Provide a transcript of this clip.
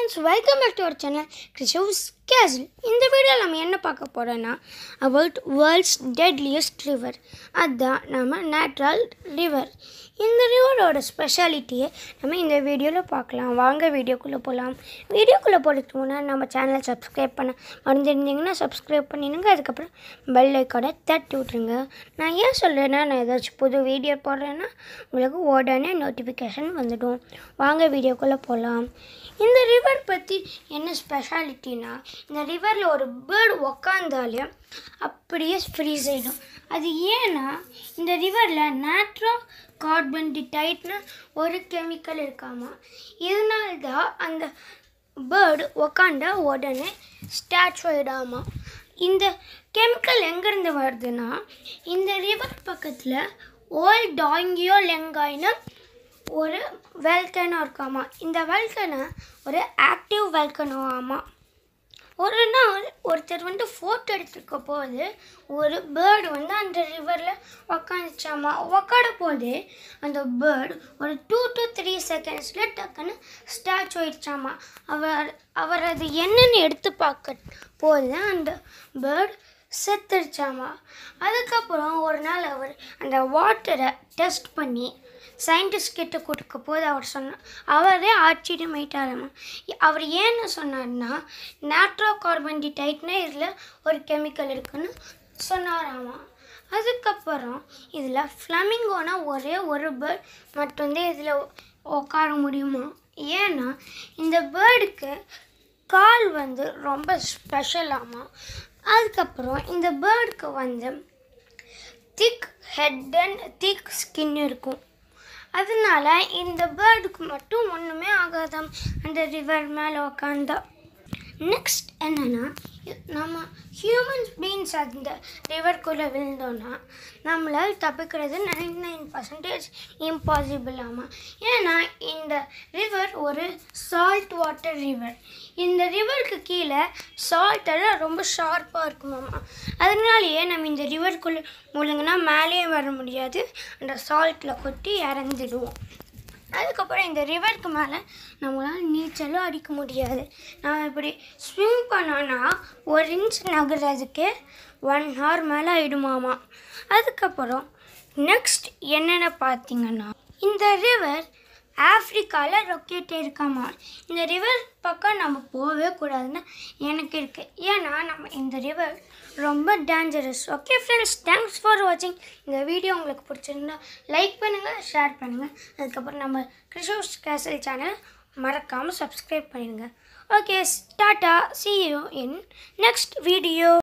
friends welcome back to our channel கிறிஷவ்ஸ் கேசல் இந்த வீடியோவில் நம்ம என்ன பார்க்க போகிறோன்னா அபவுட் வேர்ல்ட்ஸ் டெட்லியஸ்ட் ரிவர் அதுதான் நம்ம நேட்ரல் ரிவர் இந்த ரிவரோட ஸ்பெஷாலிட்டியை நம்ம இந்த வீடியோவில் பார்க்கலாம் வாங்க வீடியோக்குள்ளே போகலாம் வீடியோக்குள்ளே போகிறதுக்கு முன்னாடி நம்ம சேனலை சப்ஸ்கிரைப் பண்ண மறந்துருந்தீங்கன்னா சப்ஸ்கிரைப் பண்ணிடுங்க அதுக்கப்புறம் பெல் ஐக்கானை தட்டி விட்ருங்க நான் ஏன் சொல்கிறேன்னா நான் ஏதாச்சும் புது வீடியோ போடுறேன்னா உங்களுக்கு உடனே நோட்டிஃபிகேஷன் வந்துடும் வாங்க வீடியோக்குள்ளே போகலாம் இந்த ரிவர் பற்றி என்ன ஸ்பெஷாலிட்டினா இந்த ரிவரில் ஒரு பேர்டு உக்காந்தாலே அப்படியே ஃப்ரீஸ் ஆகிடும் அது ஏன்னா இந்த ரிவரில் நேட்ரோ கார்பன் டிடைட்னு ஒரு கெமிக்கல் இருக்காமா இதனால தான் அந்த பேர்டு உக்காந்த உடனே ஸ்டாச்சு ஆகிடாமா இந்த கெமிக்கல் எங்கேருந்து வருதுன்னா இந்த ரிவர் பக்கத்தில் ஓல் டாங்கியோ லெங்காய்னு ஒரு வெல்கனோ இருக்காமா இந்த வெல்கனை ஒரு ஆக்டிவ் வெல்கனோ ஆமாம் ஒரு நாள் ஒருத்தர் வந்து ஃபோட்டோ எடுத்துருக்க போது ஒரு பேர்டு வந்து அந்த ரிவரில் உக்காந்துச்சாமா உக்காட போது அந்த பேர்டு ஒரு டூ டு த்ரீ செகண்ட்ஸில் டக்குன்னு ஸ்டாச்சு ஆயிடுச்சாமா அவர் அவர் அது என்னன்னு எடுத்து பார்க்க போது அந்த பேர்டு செத்துருச்சாமா அதுக்கப்புறம் ஒரு நாள் அவர் அந்த வாட்டரை டெஸ்ட் பண்ணி சயின்டிஸ்ட் கிட்ட கொடுக்க போது அவர் சொன்னார் அவரே ஆச்சரியமாயிட்டாராமா அவர் ஏன்னு சொன்னார்னா நாட்ரோ கார்பன் டிடைட்னு இதில் ஒரு கெமிக்கல் இருக்குன்னு சொன்னாராமா அதுக்கப்புறம் இதில் ஃப்ளமிங்கோனா ஒரே ஒரு பேர்ட் மட்டும்தான் இதில் உட்கார முடியுமா ஏன்னா இந்த பேர்டுக்கு கால் வந்து ரொம்ப ஸ்பெஷலாமா அதுக்கப்புறம் இந்த பேர்டுக்கு வந்து thick head and thick skin இருக்கும் அதனால இந்த பேர்டுக்கு மட்டும் ஒன்றுமே ஆகாதாம் அந்த ரிவர் மேலே உக்காந்தா நெக்ஸ்ட் என்னென்னா நம்ம ஹியூமன்ஸ் பீன்ஸ் அந்த ரிவர்க்குள்ளே விழுந்தோன்னா நம்மளால் தப்பிக்கிறது நைன்டி நைன் பர்சன்டேஜ் இம்பாசிபிள் ஆமாம் ஏன்னா இந்த ரிவர் ஒரு சால்ட் வாட்டர் ரிவர் இந்த ரிவருக்கு கீழே சால்ட் எல்லாம் ரொம்ப ஷார்ப்பாக இருக்குமாம்மா அதனாலேயே நம்ம இந்த ரிவருக்குள்ளே முழுங்கினா மேலேயே வர முடியாது அந்த சால்ட்டில் கொட்டி இறந்துடுவோம் அதுக்கப்புறம் இந்த ரிவருக்கு மேலே நம்மளால் நீச்சலும் அடிக்க முடியாது நம்ம இப்படி ஸ்விம் பண்ணோன்னா ஒரு இன்ச் நகர்றதுக்கு ஒன் ஹவர் மேலே ஆயிடுமாமா அதுக்கப்புறம் நெக்ஸ்ட் என்னென்ன பார்த்தீங்கன்னா இந்த ரிவர் ஆஃப்ரிக்காவில் ரொக்கேட் இருக்காமா இந்த ரிவர் பக்கம் நம்ம போகவே கூடாதுன்னு எனக்கு இருக்குது ஏன்னா நம்ம இந்த ரிவர் ரொம்ப dangerous okay friends thanks for வாட்சிங் இந்த வீடியோ உங்களுக்கு பிடிச்சிருந்தா லைக் பண்ணுங்கள் ஷேர் பண்ணுங்கள் அதுக்கப்புறம் நம்ம கிறிஷோஸ் கேசல் சேனல் மறக்காமல் சப்ஸ்கிரைப் பண்ணிடுங்க okay tata see you in next video